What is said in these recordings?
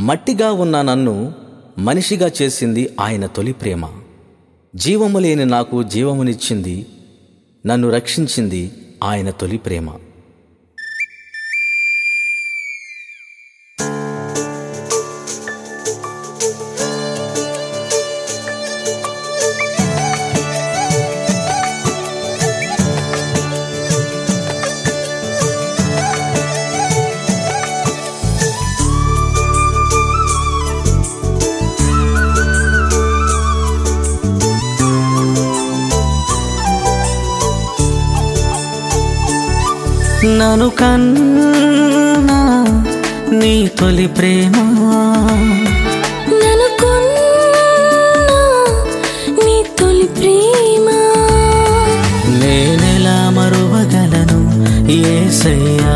మట్టిగా ఉన్న నన్ను మనిషిగా చేసింది ఆయన తొలి ప్రేమ జీవము లేని నాకు జీవమునిచ్చింది నన్ను రక్షించింది ఆయన తొలి ప్రేమ నను కన్నా నీ తొలి ప్రేమ నన్ను కొన్నా నీ తొలి ప్రేమ నేనెలా మరువగలను ఏసయ్యా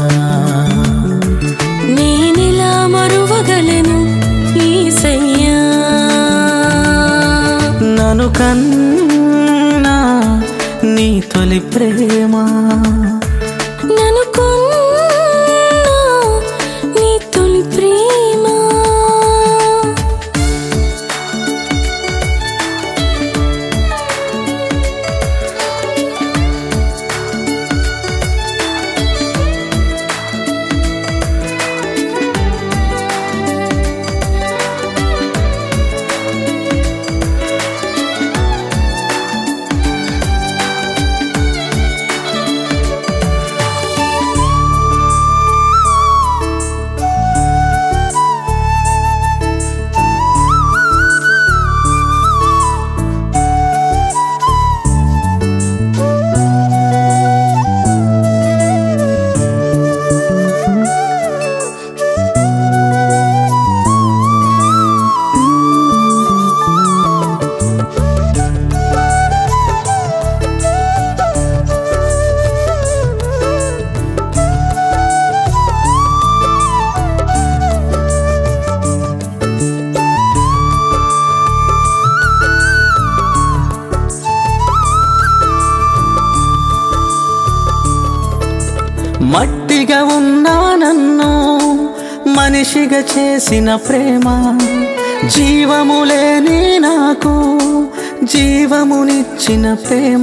నేనెలా మరువగలను ఈసయ్యా నను కన్నా నీ తొలి ప్రేమ నన్ను కొన్నా నీ తొలి ప్రేమ మట్టిగా ఉన్నా నన్ను మనిషిగా చేసిన ప్రేమ జీవము లేని నాకు జీవమునిచ్చిన ప్రేమ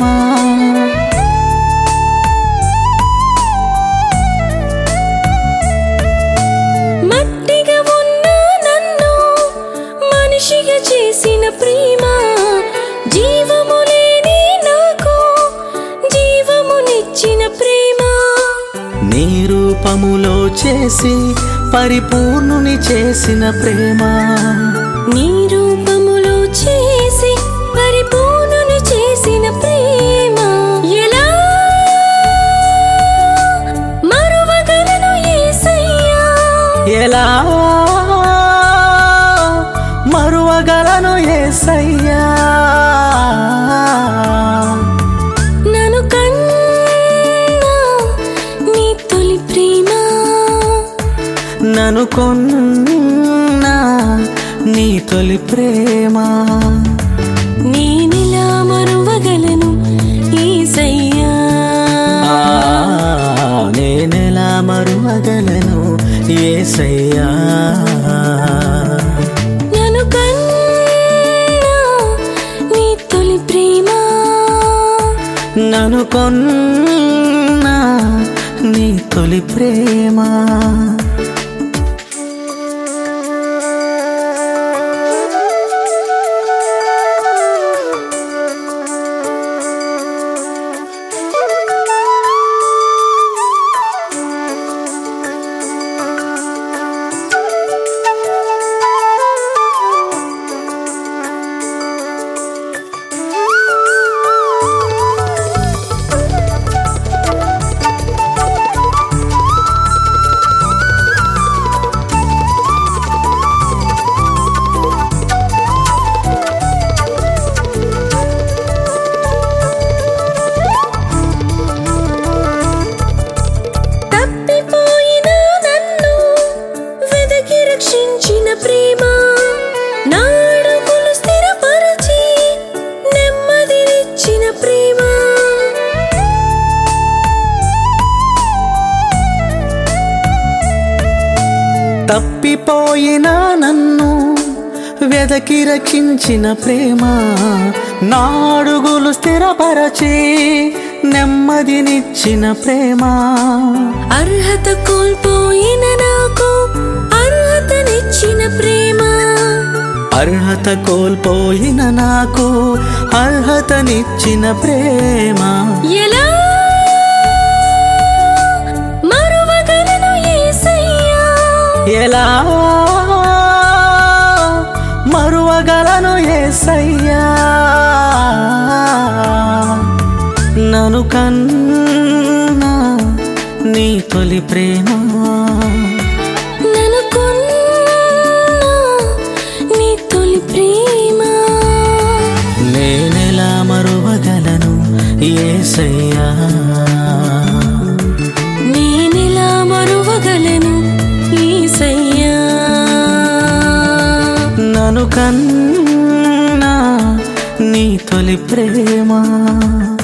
మట్టిగా ఉన్న నన్ను మనిషిగా చేసిన ప్రేమ జీవము లేని నాకు జీవమునిచ్చిన ప్రేమ నీ రూపములో చేసి పరిపూర్ణుని చేసిన ప్రేమ నీ రూపములో చేసి పరిపూర్ణుని చేసిన ప్రేమ ఎలా మరువగలను యేసయ్యా ఎలా మరువగలను ఏసయ్యా నన్ను కన్నా నీ తొలి ప్రేమ నను కొన్నా నీ తొలి ప్రేమ నేనెలా మరువగలను యేసయ్యా ఆ, నేనెలా మరువగలను ఏసయ్యా నన్ను కన్నా నీ తొలి ప్రేమ నను కొన్నా నీ తొలి ప్రేమ తప్పిపోయిన నన్ను వెదకి రక్షించిన ప్రేమ నాడుగులు స్థిరపరచి నెమ్మదినిచ్చిన ప్రేమ అర్హత కోల్పోయిన నాకు అర్హతనిచ్చిన ప్రేమ అర్హత కోల్పోయిన నాకు అర్హతనిచ్చిన ప్రేమ ఎలా మరువగలను యేసయ్యా ఎలా మరువగలను ఏసయ్యా నను కన్నా నీ తొలి ప్రేమ నన్ను కొన్నా నీ తొలి ప్రేమ నేనెలా మరువగలను ఏసయ్యా నేనెలా మరువగలను యేసయ్యా నను కన్నా నీ తొలి ప్రేమ